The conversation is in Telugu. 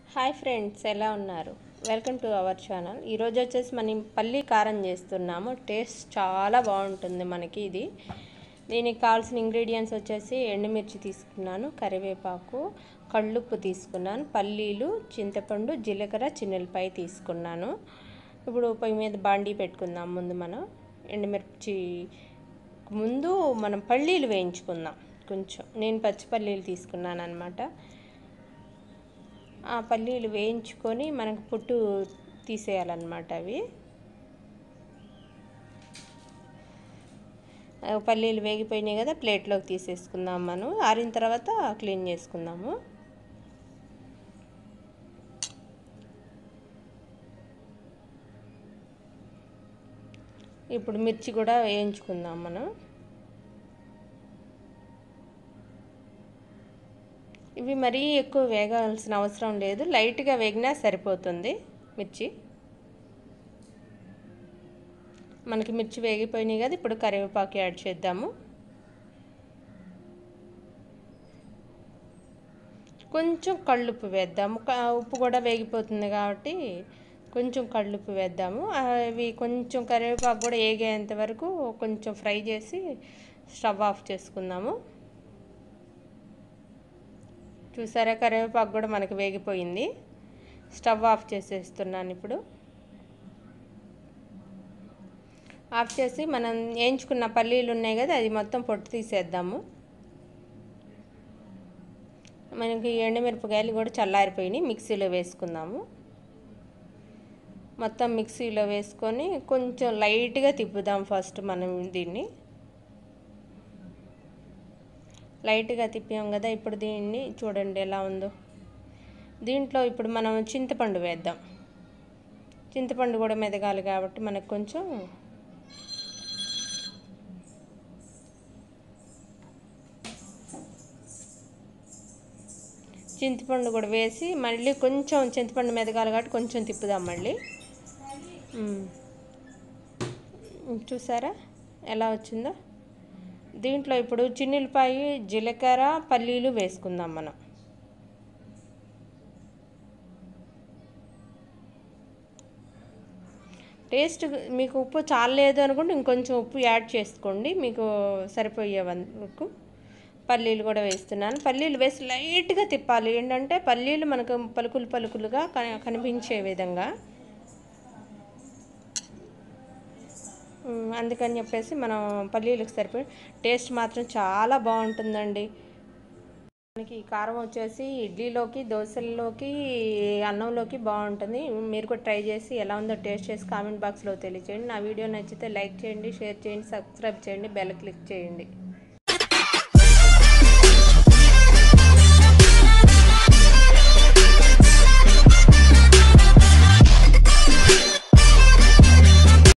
హాయ్ ఫ్రెండ్స్ ఎలా ఉన్నారు వెల్కమ్ టు అవర్ ఛానల్ ఈరోజు వచ్చేసి మనం పల్లి కారం చేస్తున్నాము టేస్ట్ చాలా బాగుంటుంది మనకి ఇది దీనికి కావాల్సిన ఇంగ్రీడియంట్స్ వచ్చేసి ఎండుమిర్చి తీసుకున్నాను కరివేపాకు కళ్ళుప్పు తీసుకున్నాను పల్లీలు చింతపండు జీలకర్ర చిన్నెలపాయ తీసుకున్నాను ఇప్పుడు పొయ్యి మీద బాండీ పెట్టుకుందాం ముందు మనం ఎండుమిర్చి ముందు మనం పల్లీలు వేయించుకుందాం కొంచెం నేను పచ్చి పల్లీలు తీసుకున్నాను అనమాట ఆ పల్లీలు వేయించుకొని మనకు పుట్టు తీసేయాలన్నమాట అవి ఆ పల్లీలు వేగిపోయినాయి కదా ప్లేట్లోకి తీసేసుకుందాం మనం ఆరిన తర్వాత క్లీన్ చేసుకుందాము ఇప్పుడు మిర్చి కూడా వేయించుకుందాం మనం ఇవి మరీ ఎక్కువ వేగాల్సిన అవసరం లేదు లైట్గా వేగినా సరిపోతుంది మిర్చి మనకి మిర్చి వేగిపోయినాయి కదా ఇప్పుడు కరివేపాకు యాడ్ చేద్దాము కొంచెం కళ్ళుప్పు వేద్దాము ఉప్పు కూడా వేగిపోతుంది కాబట్టి కొంచెం కళ్ళుప్పు వేద్దాము అవి కొంచెం కరివేపాకు కూడా వేగేంత వరకు కొంచెం ఫ్రై చేసి స్టవ్ ఆఫ్ చేసుకుందాము చూసారా కరివేపాకు కూడా మనకి వేగిపోయింది స్టవ్ ఆఫ్ చేసేస్తున్నాను ఇప్పుడు ఆఫ్ చేసి మనం వేయించుకున్న పల్లీలు ఉన్నాయి కదా అది మొత్తం పొట్టు తీసేద్దాము మనకి ఎండుమిరపకాయలు కూడా చల్లారిపోయినాయి మిక్సీలో వేసుకుందాము మొత్తం మిక్సీలో వేసుకొని కొంచెం లైట్గా తిప్పుదాం ఫస్ట్ మనం దీన్ని లైట్గా తిప్పాం కదా ఇప్పుడు దీన్ని చూడండి ఎలా ఉందో దీంట్లో ఇప్పుడు మనం చింతపండు వేద్దాం చింతపండు కూడా మెదగాలి కాబట్టి మనకు కొంచెం చింతపండు కూడా వేసి మళ్ళీ కొంచెం చింతపండు మెదగాలి కాబట్టి కొంచెం తిప్పుదాం మళ్ళీ చూసారా ఎలా వచ్చిందో దీంట్లో ఇప్పుడు చిన్నులపాయ జీలకర్ర పల్లీలు వేసుకుందాం మనం టేస్ట్ మీకు ఉప్పు చాలలేదు అనుకుంటే ఇంకొంచెం ఉప్పు యాడ్ చేసుకోండి మీకు సరిపోయే వరకు పల్లీలు కూడా వేస్తున్నాను పల్లీలు వేసి లైట్గా తిప్పాలి ఏంటంటే పల్లీలు మనకు పలుకులు పలుకులుగా కనిపించే విధంగా అందుకని చెప్పేసి మనం పల్లీలకు సరిపోయి టేస్ట్ మాత్రం చాలా బాగుంటుందండి మనకి కారం వచ్చేసి ఇడ్లీలోకి దోశల్లోకి అన్నంలోకి బాగుంటుంది మీరు కూడా ట్రై చేసి ఎలా ఉందో టేస్ట్ చేసి కామెంట్ బాక్స్లో తెలియచేయండి నా వీడియో నచ్చితే లైక్ చేయండి షేర్ చేయండి సబ్స్క్రైబ్ చేయండి బెల్ క్లిక్ చేయండి